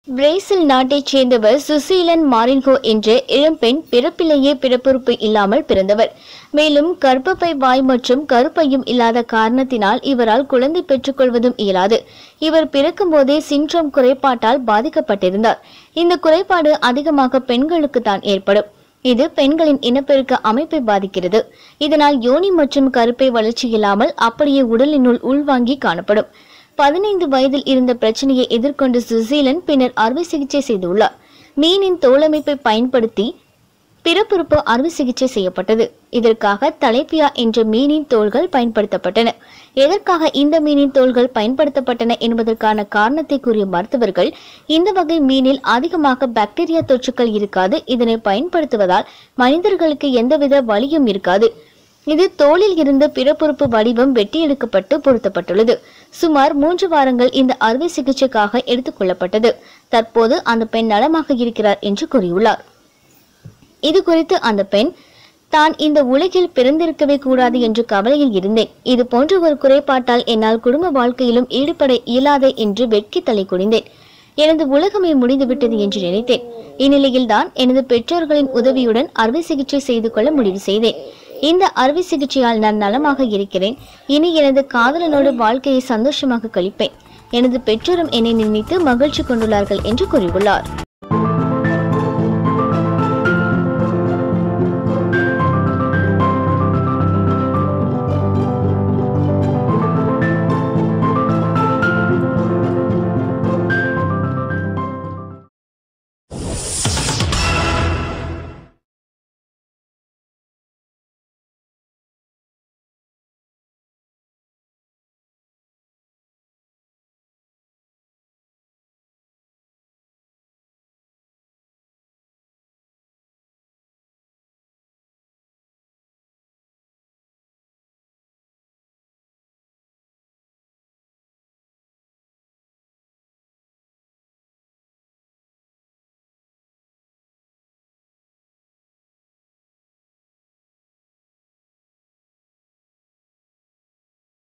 Brazil நாட்டைச் சேர்ந்தவர் சுசீலன் மாரின்கோ என்ற இளம்பெண் பிறப்பிலேயே பிறப்புறுப்பு இல்லாமல் பிறந்தவர் மேலும் கர்ப்பப்பை வாய் மற்றும் கருப்பையும் இல்லாத காரணத்தினால் இவரால் குழந்தை பெற்றுக்கொள்வதும் இயலாது இவர் பிறக்கும்போதே சின்ட்ரோம் குறைபாட்டால் பாதிக்கப்பட்டிருந்தார் இந்த குறைபாடு அதிகமாக பெண்களுக்கு தான் ஏற்படும் இது பெண்களின் இனப்பெருக்க அமைப்பை பாதிக்கிறது இதனால் யோனி மற்றும் கருப்பை வளர்ச்சி இல்லாமல் அப்படியே உடலினுள் உள்வாங்கி காணப்படும் பதினைந்து வயதில் இருந்த பிரச்சனையை எதிர்கொண்ட சுசீலன் பின்னர் அறுவை சிகிச்சை செய்துள்ளார் மீனின் தோலமைப்பை பயன்படுத்தி பிறப்புறுப்பு அறுவை சிகிச்சை செய்யப்பட்டது இதற்காக தலைப்பியா என்ற மீனின் தோள்கள் பயன்படுத்தப்பட்டன எதற்காக இந்த மீனின் தோள்கள் பயன்படுத்தப்பட்டன என்பதற்கான காரணத்தை கூறிய மருத்துவர்கள் இந்த வகை மீனில் அதிகமாக பாக்டீரியா தொற்றுக்கள் இருக்காது இதனை பயன்படுத்துவதால் மனிதர்களுக்கு எந்தவித வலியும் இருக்காது இது தோலில் இருந்து பிறப்புறுப்பு வடிவம் வெட்டி எடுக்கப்பட்டு பொருத்தப்பட்டுள்ளது சுமார் மூன்று வாரங்கள் இந்த அறுவை சிகிச்சைக்காக எடுத்துக்கொள்ளப்பட்டது தற்போது அந்த பெண் நலமாக இருக்கிறார் என்று கூறியுள்ளார் இது குறித்து அந்த பெண் தான் இந்த உலகில் பிறந்திருக்கவே கூடாது என்று கவலையில் இருந்தேன் இது போன்ற ஒரு குறைபாட்டால் என்னால் குடும்ப வாழ்க்கையிலும் ஈடுபட இயலாதே என்று வெட்கி தலை குனிந்தேன் எனது உலகமே முடிந்துவிட்டது என்று நினைத்தேன் இந்நிலையில்தான் எனது பெற்றோர்களின் உதவியுடன் அறுவை சிகிச்சை செய்து கொள்ள முடிவு செய்தேன் இந்த அறுவை சிகிச்சையால் நான் நலமாக இருக்கிறேன் இனி எனது காதலனோடு வாழ்க்கையை சந்தோஷமாக கழிப்பேன் எனது பெற்றோரும் என்னை நினைத்து மகிழ்ச்சி கொண்டுள்ளார்கள் என்று கூறியுள்ளார்